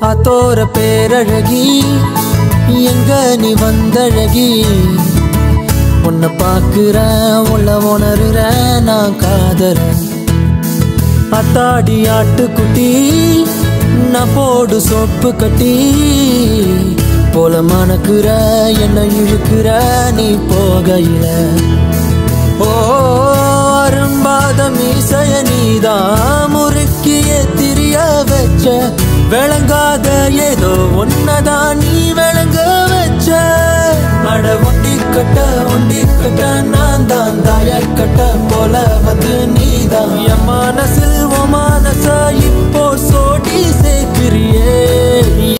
ஆத்தோர பேரழகி எங்க நீ வந்தழகி உன்னை பார்க்கிறேன் உள்ள உணர்றேன் நான் காதறேன் அத்தாடி ஆட்டுக்குட்டி நான் போடு சோப்பு கட்டி போல மணக்குற என்ன இழுக்கிற நீ போகையில ஓ அரும்பாத மீசைய நீதான் முறுக்கிய திரிய வச்ச விளங்காத ஏதோ ஒன்னதான் நீ விளங்க வச்ச அட ஒண்டி கட்ட ஒண்டி கட்ட நான் தான் தாயாய் கட்ட போல வந்து நீதான் என் மனசில் உன் மனச இப்போ சோடி சே